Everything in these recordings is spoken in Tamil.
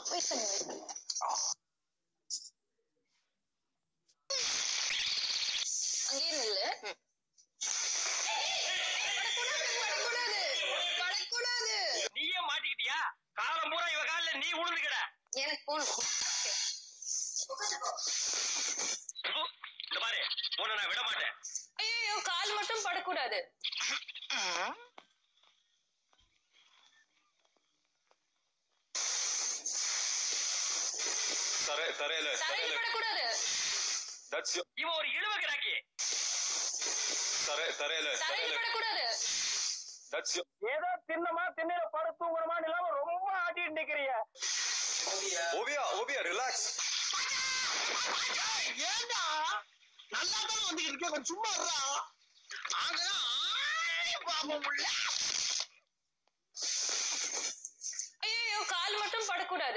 வெயிட் பண்ணு வெயிட் பண்ணு அங்கேயே நில்லு படக்கூடாது படக்கூடாது படக்கூடாது நீயே மாட்டிக்கிட்டியா காலம் பூரா இவ காலில் நீ உழுந்துக்கிட எனக்கு போகணும் இந்த பாரு உன்னை நான் விட மாட்டேன் ஐயோ கால் மட்டும் படக்கூடாது தரை தரையில தரையில தரையில படக்கூடாது தட்ஸ் இவன் ஒரு இழுவ கிடாக்கி தரை தரையில தரையில தரையில படக்கூடாது தட்ஸ் ஏதோ தின்னமா திண்ணையில படுத்துங்கிறமா இல்லாம ரொம்ப ஆட்டிட்டு நிக்கிறிய ஓவியா ஓவியா ரிலாக்ஸ் ஏண்டா நல்லா தானே வந்துகிட்டு இருக்கேன் கொஞ்சம் சும்மா இருடா அங்கதான் ஆளே பார்க்க முடியல ஐயோ கால் மட்டும் படக்கூடாது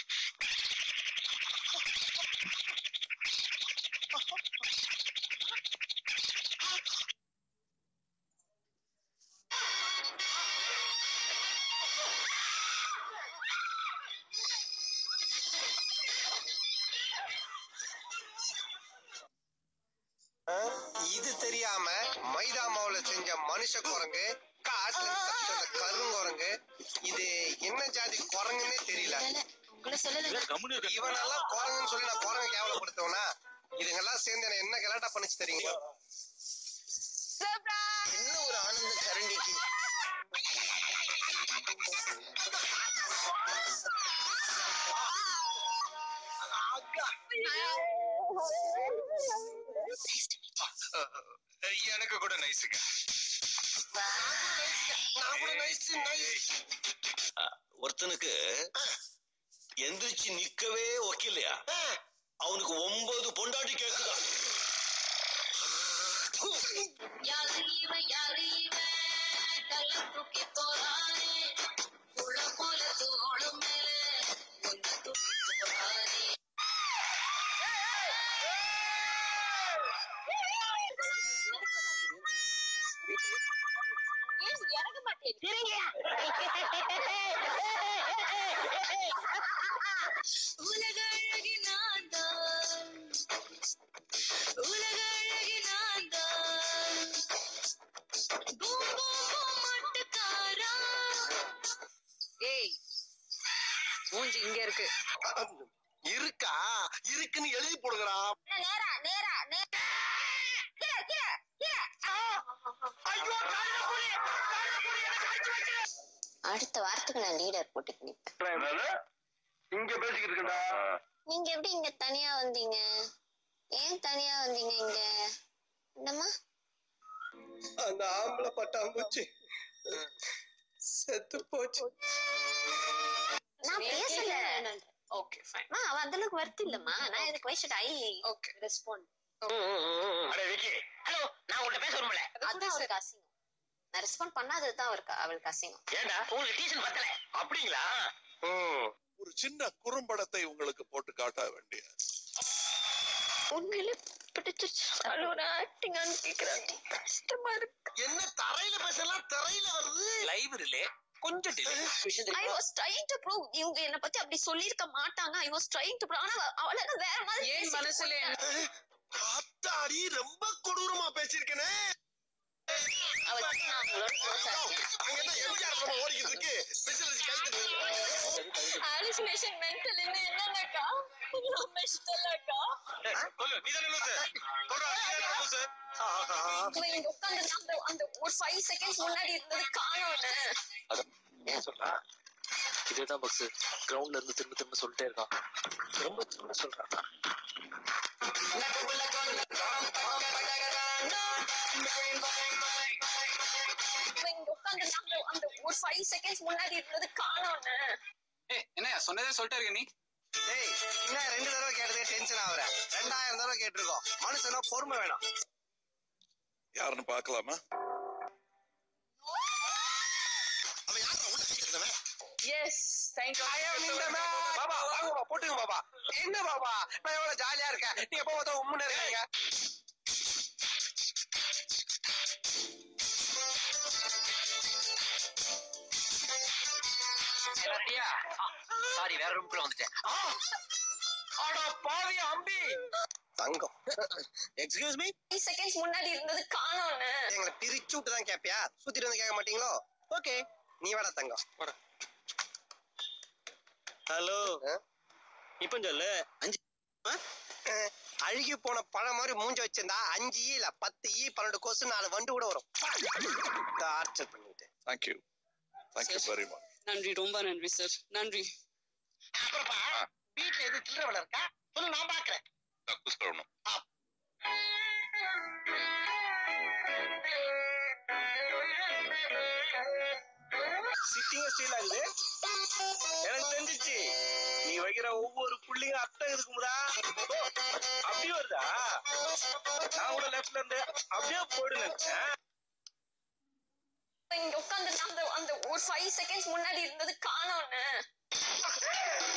இது தெரியாம மைதா மாவுல செஞ்ச மனுஷ குரங்கு காட்டுல இருந்து தப்பிச்ச அந்த கருங்குரங்கு இது என்ன ஜாதி குரங்குன்னே தெரியல உங்களை சொல்லல இவனெல்லாம் குரங்குன்னு சொல்லி நான் குரங்கு கேவலப்படுத்துவனா இதுங்கெல்லாம் சேர்ந்து என்ன என்ன கலாட்டா பண்ணிச்சு தெரியுங்களா என்ன ஒரு ஆனந்த கரண்டிக்கு எனக்கு கூட நைஸுங்க நான் கூட நைஸ் நைஸ் ஒருத்தனுக்கு எந்திரிச்சு நிக்கவே ஒக்கில்லையா அவனுக்கு ஒன்பது பொண்டாட்டி கேக்குதா யாரு இவன் யாரு இவன் கள்ளம் தூக்கி போறானே உள்ள போல தோளும் மேல ஒன்று தூக்கி போறானே ஏன் இறங்க மாட்டேன் உலக அழகி நான் தான் உலக அழகி நான் தான் பூம் பூம் பூம் மட்டுக்காரா ஏய் மூஞ்சி இங்க இருக்கு இருக்கா இருக்குன்னு எழுதி போடுங்கடா நேரா நேரா நேரா கீழே கீழே கீழே ஐயோ கால்ல புலி கால்ல புலி எனக்கு அடிச்சு வச்சு அடுத்த வாரத்துக்கு நான் லீடர் போட்டுக்கு நிப்பேன் இங்க பேசிக்கிட்டு இருக்கா நீங்க எப்படி இங்க தனியா வந்தீங்க ஏன் தனியா வந்தீங்க இங்க என்னம்மா அந்த ஆம்பளை பட்டாம்பூச்சி செத்து போச்சு நான் பேசல ஓகே ஃபைன் அம்மா, அவ அந்த அளவுக்கு வருத்து இல்லம்மா நான் இதுக்கு வயசுட்டு ஐ ஓகே ரெஸ்பாண்ட் அட விக்கி ஹலோ நான் உங்கள்ட்ட பேச வரும்ல அதான் அவருக்கு அசிங்கம் நான் ரெஸ்பாண்ட் பண்ணாததுதான் அவருக்கு அவளுக்கு அசிங்கம் ஏண்டா உங்களுக்கு டீசன் பத்தல அப்படிங்களா ஒரு சின்ன குறும்படத்தை உங்களுக்கு போட்டு காட்ட வேண்டிய உண்மையிலே பிடிச்சிருச்சு ஒரு ஆக்டிங் கேக்குறாங்க கஷ்டமா இருக்கு என்ன தரையில பேசலாம் தரையில வருது லைப்ரரியில கொஞ்சம் delay I was trying to prove இவங்க என்ன பத்தி அப்படி சொல்லிருக்க மாட்டாங்க I was trying to prove ஆனா அவள என்ன வேற மாதிரி ஏன் மனசுல என்ன ஆத்தாடி ரொம்ப கொடூரமா பேசிருக்கேனே அவ நான் அவங்களோட க்ளோஸ் ஆஇருக்கேன் அங்க என்ன எம்ஜிஆர் படம் ஓடிக்கிட்டு இருக்கு ஸ்பெஷல் வச்சு கைத்து ஹாலுசினேஷன் மென்டல் என்ன என்னன்னாக்கா நான் மெஷ்டலக்கா நீ தானே லூசு சொல்றா நீ தானே லூசு இவன் இங்க உட்கார்ந்து அந்த அந்த ஒரு ஃபைவ் செகண்ட்ஸ் முன்னாடி இருந்தது காணோன்னு ஏன் சொல்றா இதேதான் பக்ஸ் கிரவுண்ட்ல இருந்து திரும்ப திரும்ப சொல்லிட்டே இருக்கான் ரொம்ப திரும்ப சொல்றான் இவன் இங்க உட்கார்ந்து அந்த அந்த ஒரு ஃபைவ் செகண்ட்ஸ் முன்னாடி இருந்தது காணோன்னு என்ன சொன்னதே சொல்லிட்டே இருக்க நீ ஏய் என்ன ரெண்டு தடவை கேட்டதே டென்ஷன் ஆகுற ரெண்டாயிரம் தடவை கேட்டிருக்கோம் மனுஷனா பொறுமை வேணும் யாருன்னு பார்க்கலாமா அவன் யாரா உள்ள கேட்கிறவன் எஸ் தேங்க் பாபா வாங்க போட்டுங்க பாபா என்ன பாபா நான் எவ்வளவு ஜாலியா இருக்கேன் நீங்க எப்போ பார்த்தா உம்முன்னு இருக்கீங்க ரெடியா சாரி வேற ரூம்குள்ள வந்துட்டேன் அட பாவி அம்பி தங்கம் எக்ஸ்கியூஸ் மீ ஃபைவ் செகண்ட்ஸ் முன்னாடி இருந்தது காணோன்னு எங்களை பிரிச்சு விட்டு தான் கேப்பியா சுத்திட்டு வந்து கேட்க மாட்டீங்களோ ஓகே நீ வாடா தங்கம் ஹலோ ஆ? இப்ப சொல்லு அஞ்சு அஹ், அழுகி போன பழம் மாதிரி மூஞ்ச வச்சிருந்தா அஞ்சு ஈ இல்ல பத்து ஈ பன்னெண்டு கொசு நாலு வண்டு கூட வரும் டார்ச்சர் பண்ணிட்டு தேங்க்யூ தேங்க்யூ வெரி மச் நன்றி ரொம்ப நன்றி சார் நன்றி அப்புறப்பா வீட்டுல எது சில்லற வேலை இருக்கா சொல்லு நான் பாக்குறேன் கக்கூஸ் கழுவணும் சிட்டிங்க ஸ்டீல் ஆகுது எனக்கு தெரிஞ்சிச்சு நீ வைக்கிற ஒவ்வொரு புள்ளிங்க அர்த்தம் இருக்குமுடா ஓ, அப்படியே வருதா நான் கூட லெஃப்ட்ல இருந்து அப்படியே போயிடு நினைச்சேன் இங்க உட்காந்து அந்த அந்த ஒரு ஃபைவ் செகண்ட்ஸ் முன்னாடி இருந்தது காணோன்னு